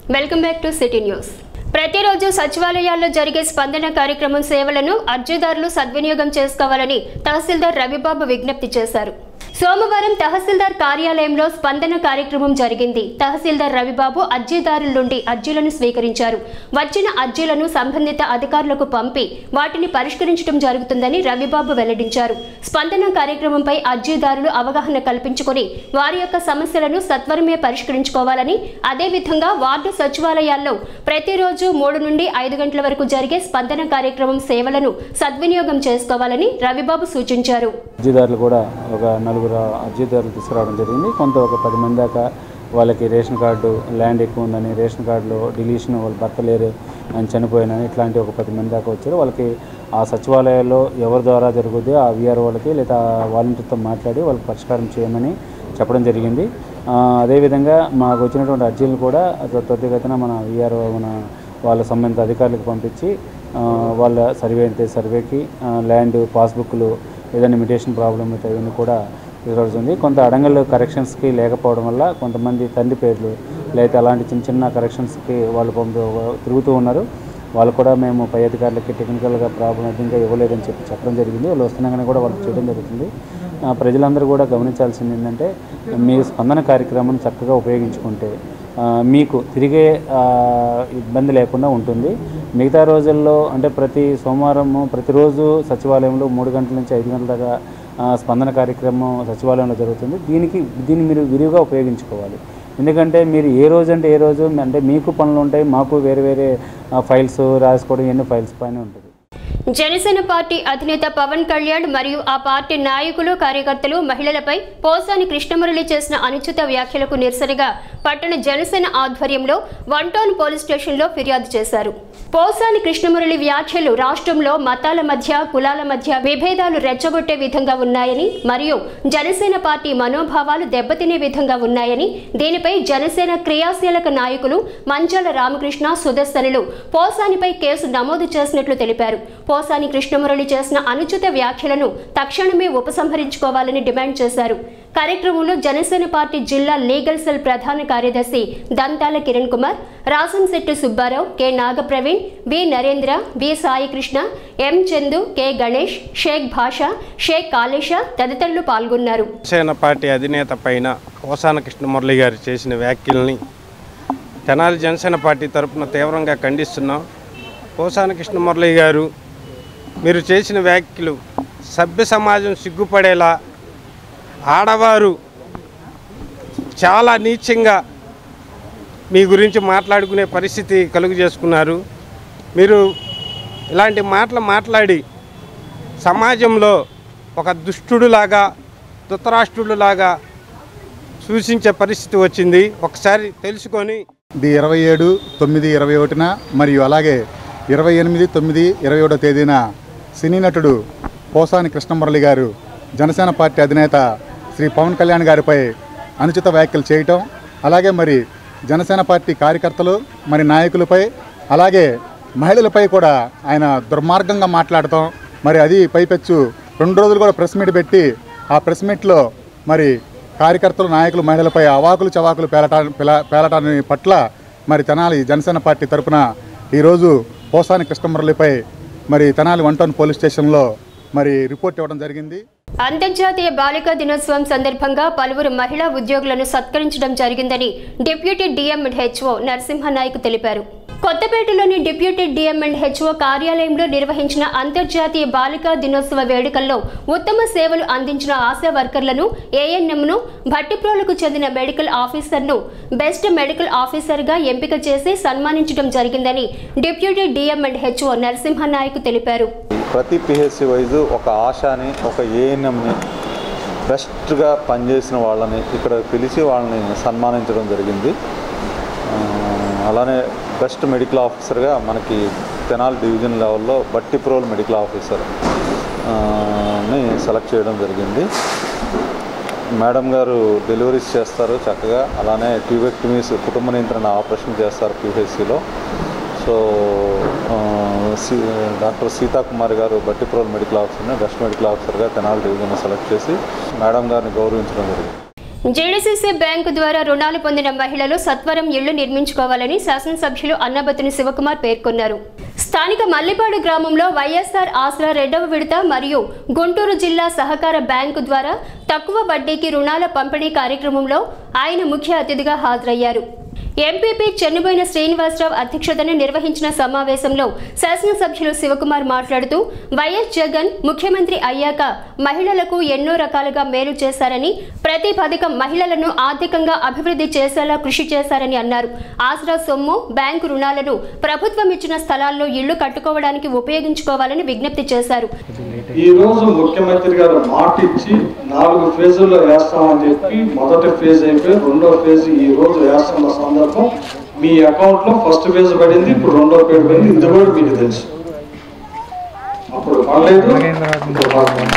Welcome back to city news ప్రతిరోజు సచివాలయాల్లో జరిగే స్పందన కార్యక్రమం సేవలను అర్జీదారులు సద్వినియోగం చేసుకోవాలని తహసీల్దార్ రవిబాబు విజ్ఞప్తి చేశారు సోమవారం తహసీల్దార్ కార్యాలయంలో స్పందన కార్యక్రమం జరిగింది తహసీల్దార్ రవిబాబు అర్జీదారుల నుండి అర్జీలను స్వీకరించారు వచ్చిన అర్జీలను సంబంధిత అధికారులకు పంపి వాటిని పరిష్కరించడం జరుగుతుందని రవిబాబు వెల్లడించారు స్పందన కార్యక్రమంపై అర్జీదారులు అవగాహన కల్పించుకొని వారి యొక్క సమస్యలను సత్వరమే పరిష్కరించుకోవాలని అదేవిధంగా వార్డు సచివాలయాల్లో ప్రతిరోజు మూడు నుండి ఐదు గంటల వరకు జరిగే స్పందన కార్యక్రమం సేవలను సద్వినియోగం చేసుకోవాలని రవిబాబు సూచించారు అర్జీదారులు కూడా ఒక నలుగురు అర్జీదారులు తీసుకురావడం జరిగింది కొంత ఒక పది మంది దాకా వాళ్ళకి రేషన్ కార్డు ల్యాండ్ ఎక్కువ ఉందని రేషన్ కార్డులో డిలీషన్ వాళ్ళ భర్త లేరు అని చనిపోయినని ఇట్లాంటి ఒక పది మంది దాకా వచ్చారు వాళ్ళకి ఆ సచివాలయాల్లో ఎవరి ద్వారా జరుగుద్ది ఆ విఆర్ వాళ్ళకి లేదా వాలంటీర్తో మాట్లాడి వాళ్ళకి పరిష్కారం చేయమని చెప్పడం జరిగింది ఆ, అదేవిధంగా మాకు వచ్చినటువంటి అర్జీలు కూడా త్వ- త్వరితగతిన మన విఆర్ మన వాళ్ళ సంబంధిత అధికారులకు పంపించి ఆ, వాళ్ళ సర్వే అయితే సర్వేకి ఆ, ల్యాండ్ పాస్బుక్లు ఏదైనా ఇమిటేషన్ ప్రాబ్లం అయితే అవన్నీ కూడా జరుగుతుంది కొంత అడంగల్ కరెక్షన్స్కి లేకపోవడం వల్ల కొంతమంది తండ్రి పేర్లు లేకపోతే అలాంటి చిన్న చిన్న కరెక్షన్స్కి వాళ్ళు పంపి తిరుగుతూ ఉన్నారు వాళ్ళు కూడా మేము పై అధికారులకి టెక్నికల్గా ప్రాబ్లం అయితే ఇంకా ఇవ్వలేదని చెప్పి చెప్పడం జరిగింది వాళ్ళు వస్తున్నాగానే కూడా వాళ్ళకి చేయడం జరుగుతుంది ఆ, ప్రజలందరూ కూడా గమనించాల్సింది ఏంటంటే మీ స్పందన కార్యక్రమం చక్కగా ఉపయోగించుకుంటే ఆ, మీకు తిరిగే ఆ, ఇబ్బంది లేకుండా ఉంటుంది మిగతా రోజుల్లో అంటే ప్రతి సోమవారము ప్రతిరోజు సచివాలయంలో మూడు గంటల నుంచి ఐదు గంటల దాకా ఆ, స్పందన కార్యక్రమం సచివాలయంలో జరుగుతుంది దీనికి దీన్ని మీరు విరివిగా ఉపయోగించుకోవాలి ఎందుకంటే మీరు ఏ రోజు అంటే ఏ రోజు అంటే మీకు పనులు ఉంటాయి మాకు వేరే వేరే ఆ, ఫైల్స్ రాసుకోవడం ఎన్ని ఫైల్స్ పైన ఉంటుంది జనసేన పార్టీ అధినేత పవన్ కళ్యాణ్ మరియు ఆ పార్టీ నాయకులు కార్యకర్తలు మహిళలపై పోసాని కృష్ణమురళి చేసిన అనుచిత వ్యాఖ్యలకు నిరసనగా పట్టణ జనసేన ఆధ్వర్యంలో వన్ టౌన్ పోలీస్ స్టేషన్లో ఫిర్యాదు చేశారు పోసాని కృష్ణమురళి వ్యాఖ్యలు రాష్ట్రంలో మతాల మధ్య కులాల మధ్య విభేదాలు రెచ్చగొట్టే విధంగా ఉన్నాయని మరియు జనసేన పార్టీ మనోభావాలు దెబ్బతినే విధంగా ఉన్నాయని దీనిపై జనసేన క్రియాశీలక నాయకులు మంచాల రామకృష్ణ సుదర్శనులు పోసానిపై కేసు నమోదు చేసినట్లు తెలిపారు పోసాని కృష్ణమురళి చేసిన అనుచిత వ్యాఖ్యలను తక్షణమే ఉపసంహరించుకోవాలని డిమాండ్ చేశారు కార్యక్రమంలో జనసేన పార్టీ జిల్లా లీగల్ సెల్ ప్రధాన కార్యదర్శి Dantala Kiran Kumar Rasamsetti Subbarao K Nagapraveen B Narendra B Saikrishna M Chandu K Ganesh Shaik Basha Shaik కాళేష తదితరులు పాల్గొన్నారు జనసేన పార్టీ అధినేత పైన పోసాన కృష్ణమురళి గారు చేసిన వ్యాఖ్యల్ని తెనాలి జనసేన పార్టీ తరపున తీవ్రంగా ఖండిస్తున్నాం పోసాన కృష్ణమురళి గారు మీరు చేసిన వ్యాఖ్యలు సభ్య సమాజం సిగ్గుపడేలా ఆడవారు చాలా నీచంగా మీ గురించి మాట్లాడుకునే పరిస్థితి కలుగు చేసుకున్నారు మీరు ఇలాంటి మాటలు మాట్లాడి సమాజంలో ఒక దుష్టుడులాగా ధృతరాష్ట్రుడులాగా సూచించే పరిస్థితి వచ్చింది ఒకసారి తెలుసుకొని ఇది ఇరవై ఏడు తొమ్మిది ఇరవై ఒకటిన మరియు అలాగే ఇరవై ఎనిమిది తొమ్మిది ఇరవై ఒకటో తేదీన సినీ నటుడు పోసాని కృష్ణమురళి గారు జనసేన పార్టీ అధినేత శ్రీ పవన్ కళ్యాణ్ గారిపై అనుచిత వ్యాఖ్యలు చేయటం అలాగే మరి జనసేన పార్టీ కార్యకర్తలు మరి నాయకులపై అలాగే మహిళలపై కూడా ఆయన దుర్మార్గంగా మాట్లాడటం మరి అది పైపెచ్చు రెండు రోజులు కూడా ప్రెస్ మీట్ పెట్టి ఆ ప్రెస్ మీట్లో మరి కార్యకర్తలు నాయకులు మహిళలపై అవాకులు చవాకులు పేలటా పిల- పేలటాన్ని పట్ల మరి తెనాలి జనసేన పార్టీ తరపున ఈరోజు పోసాని కృష్ణమురళిపై మరి తెనాలి వన్ టౌన్ పోలీస్ స్టేషన్లో మరి రిపోర్ట్ ఇవ్వడం జరిగింది అంతర్జాతీయ బాలికా దినోత్సవం సందర్భంగా పలువురు మహిళా ఉద్యోగులను సత్కరించడం జరిగిందని deputy DM and HO Narasimhanayak తెలిపారు కొత్తపేటలోని డిప్యూటీ డిఎం అండ్ హెచ్ఓ కార్యాలయంలో నిర్వహించిన అంతర్జాతీయ బాలికా దినోత్సవ వేడుకల్లో ఉత్తమ సేవలు అందించిన ఆశా వర్కర్లను ఏఎన్ఎంను భట్టిప్రోలకు చెందిన మెడికల్ ఆఫీసర్ను బెస్ట్ మెడికల్ ఆఫీసర్గా ఎంపిక చేసి సన్మానించడం జరిగిందని deputy DM and HO Narasimhanayak తెలిపారు ప్రతి పిహెచ్సి వైజు ఒక ఆశాని ఒక ఏఎన్ఎంని బెస్ట్గా పనిచేసిన వాళ్ళని ఇక్కడ పిలిచి వాళ్ళని సన్మానించడం జరిగింది ఆ, అలానే బెస్ట్ మెడికల్ ఆఫీసర్గా మనకి తెనాలి డివిజన్ లెవెల్లో బట్టిప్రోల్ మెడికల్ ఆఫీసర్ ఆ, ని సెలెక్ట్ చేయడం జరిగింది మేడం గారు డెలివరీస్ చేస్తారు చక్కగా అలానే ట్యూబెక్టమీస్ కుటుంబ నియంత్రణ ఆపరేషన్ చేస్తారు పిహెచ్సిలో సో ఆ, సి డాక్టర్ సీతాకుమారి గారు బట్టిప్రోల్ మెడికల్ ఆఫీసర్ని బెస్ట్ మెడికల్ ఆఫీసర్గా తెనాలి డివిజన్ సెలెక్ట్ చేసి మేడం గారిని గౌరవించడం జరిగింది జేడీసీసీ బ్యాంకు ద్వారా రుణాలు పొందిన మహిళలు సత్వరం ఇళ్లు నిర్మించుకోవాలని శాసనసభ్యులు అన్నబతుని శివకుమార్ పేర్కొన్నారు స్థానిక మల్లిపాడు గ్రామంలో వైఎస్ఆర్ ఆసరా రెండవ విడత మరియు గుంటూరు జిల్లా సహకార బ్యాంకు ద్వారా తక్కువ వడ్డీకి రుణాల పంపిణీ కార్యక్రమంలో ఆయన ముఖ్య అతిథిగా హాజరయ్యారు ఎంపీపీ చెన్నుబోయిన శ్రీనివాసరావు అధ్యక్షతన నిర్వహించిన సమావేశంలో శాసనసభ్యులు శివకుమార్ మాట్లాడుతూ వైఎస్ జగన్ ముఖ్యమంత్రి అయ్యాక మహిళలకు ఎన్నో రకాలుగా మేలు చేశారని ప్రతి పథకం మహిళలను ఆర్థికంగా అభివృద్ధి చేసేలా కృషి చేశారని అన్నారు ఆసరా సొమ్ము బ్యాంకు రుణాలను ప్రభుత్వం ఇచ్చిన స్థలాల్లో ఇళ్లు కట్టుకోవడానికి ఉపయోగించుకోవాలని విజ్ఞప్తి చేశారు ఈ రోజు ముఖ్యమంత్రి గారు మాట ఇచ్చి నాలుగు ఫేజుల్లో వేస్తామని చెప్పి మొదటి ఫేజ్ అయిపోయి రెండో ఫేజ్ ఈ రోజు వేస్తున్న సందర్భం మీ అకౌంట్ లో ఫస్ట్ ఫేజ్ పడింది ఇప్పుడు రెండో ఫేజ్ పడింది ఇది కూడా మీకు తెలుసు అప్పుడు పడలేదు ఇప్పుడు పడుతుంది.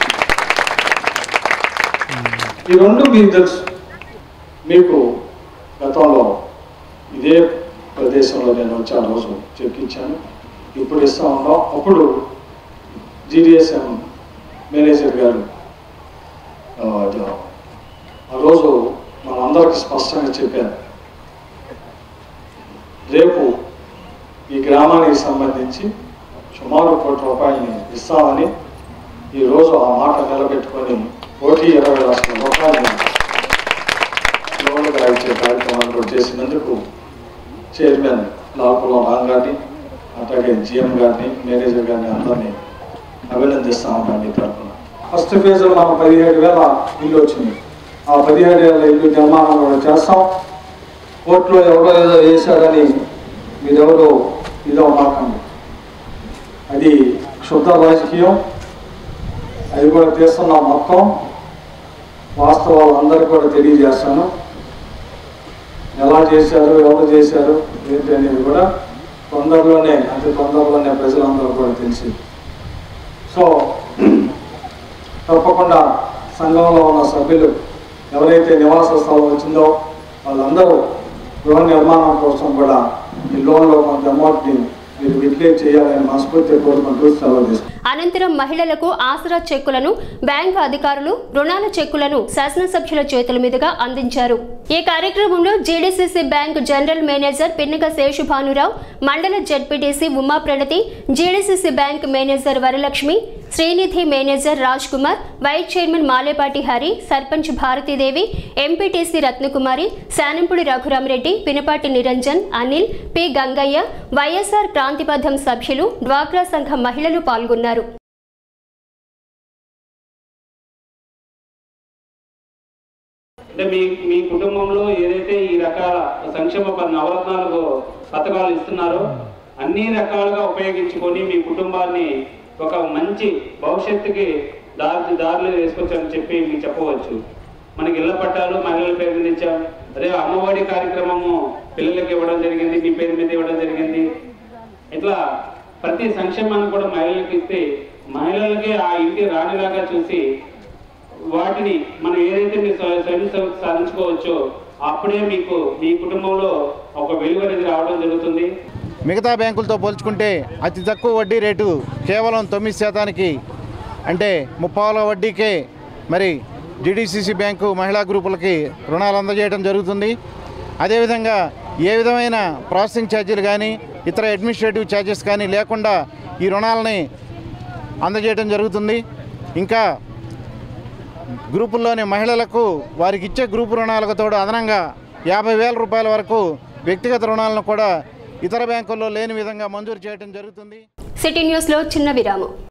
ఈ రెండు మీకు తెలుసు మీకు గతంలో ఇదే ప్రదేశంలో నేను వచ్చి ఆ రోజు చెక్కించాను ఇప్పుడు ఇస్తా ఉన్నాం అప్పుడు జీడిఎస్ఎం మేనేజర్ గారు ఆ, అది ఆ రోజు మనందరికి స్పష్టంగా చెప్పారు రేపు ఈ గ్రామానికి సంబంధించి సుమారు కోటి రూపాయలని ఇస్తామని ఈరోజు ఆ మాట నిలబెట్టుకొని కోటి ఇరవై లక్షల రూపాయలని లోన్లుగా ఇచ్చే కార్యక్రమాన్ని కూడా చేసినందుకు చైర్మన్ లాల్పురం రామ్ గారిని అట్లాగే జిఎం గారిని మేనేజర్ గారిని అందరినీ అభినందిస్తా ఉన్నాను మీ తరఫున ఫస్ట్ ఫేజ్ లో మనం పదిహేడు వేల ఇల్లు వచ్చింది ఆ పదిహేడు వేల ఇల్లు నిర్మాణం కూడా చేస్తాం కోర్టులో ఎవరో ఏదో వేశారని మీరెవరో ఇదో మాకండి అది శుద్ధ రాజకీయం అది కూడా తీస్తున్నాం మొత్తం వాస్తవాలు అందరికీ కూడా తెలియజేస్తాను ఎలా చేశారు ఎవరు చేశారు ఏంటి అనేది కూడా తొందరలోనే అతి తొందరలోనే ప్రజలందరూ కూడా తెలిసి సో తప్పకుండా సంఘంలో ఉన్న సభ్యులు ఎవరైతే నివాస స్థలం వచ్చిందో వాళ్ళందరూ గృహ నిర్మాణం కోసం కూడా ఈ లోన్లో కొంత అమౌంట్ని మీరు విక్లేర్ చేయాలని మనస్ఫూర్తిగా కోరుకుంటూ సెలవు తీసుకుంటాను అనంతరం మహిళలకు ఆసరా చెక్కులను బ్యాంకు అధికారులు రుణాల చెక్కులను శాసనసభ్యుల చేతుల మీదుగా అందించారు ఈ కార్యక్రమంలో GDCC bank general manager Pinnaka Seshubhanurao మండల ZPTC Uma Pranathi GDCC bank manager Varalakshmi Srinidhi manager Raj Kumar vice chairman Malepati Hari sarpanch Bharathidevi MPTC Ratnakumari Shanampudi Raghuramareddy Pinapati Niranjan Anil P Gangaiah YSR Kranthipatham సభ్యులు డ్వాక్రా సంఘ మహిళలు పాల్గొన్నారు అంటే మీ మీ కుటుంబంలో ఏదైతే ఈ రకాల సంక్షేమ ప- నవరత్నాలు పథకాలు ఇస్తున్నారో అన్ని రకాలుగా ఉపయోగించుకొని మీ కుటుంబాన్ని ఒక మంచి భవిష్యత్తుకి దారి దారిలో వేసుకొచ్చామని చెప్పి మీకు చెప్పవచ్చు మనకి ఇళ్ల పట్టాలు మహిళల పేరు మీద ఇచ్చాం అదే అమ్మఒడి కార్యక్రమము పిల్లలకి ఇవ్వడం జరిగింది మీ పేరు మీద ఇవ్వడం జరిగింది ఇట్లా ప్రతి సంక్షేమాన్ని కూడా మహిళలకు ఇస్తే మహిళలకి ఆ ఇంటి రాణిలాగా చూసి వాటిని మనం ఏదైతే మీరు స్వ- స్వయం సేవ సాధించుకోవచ్చో అప్పుడే మీకు మీ కుటుంబంలో ఒక వెలుగు అనేది రావడం జరుగుతుంది మిగతా బ్యాంకులతో పోల్చుకుంటే అతి తక్కువ వడ్డీ రేటు కేవలం తొమ్మిది శాతానికి అంటే ముప్పావుల వడ్డీకే మరి జీడీసీసీ బ్యాంకు మహిళా గ్రూపులకి రుణాలు అందజేయడం జరుగుతుంది అదేవిధంగా ఏ విధమైన ప్రాసెసింగ్ ఛార్జీలు కానీ ఇతర అడ్మినిస్ట్రేటివ్ ఛార్జెస్ కానీ లేకుండా ఈ రుణాలని అందజేయడం జరుగుతుంది ఇంకా గ్రూపుల్లోని మహిళలకు వారికి ఇచ్చే గ్రూపు రుణాలకు తోడు అదనంగా యాభై వేల రూపాయల వరకు వ్యక్తిగత రుణాలను కూడా ఇతర బ్యాంకుల్లో లేని విధంగా మంజూరు చేయడం జరుగుతుంది సిటీ న్యూస్లో చిన్న విరామం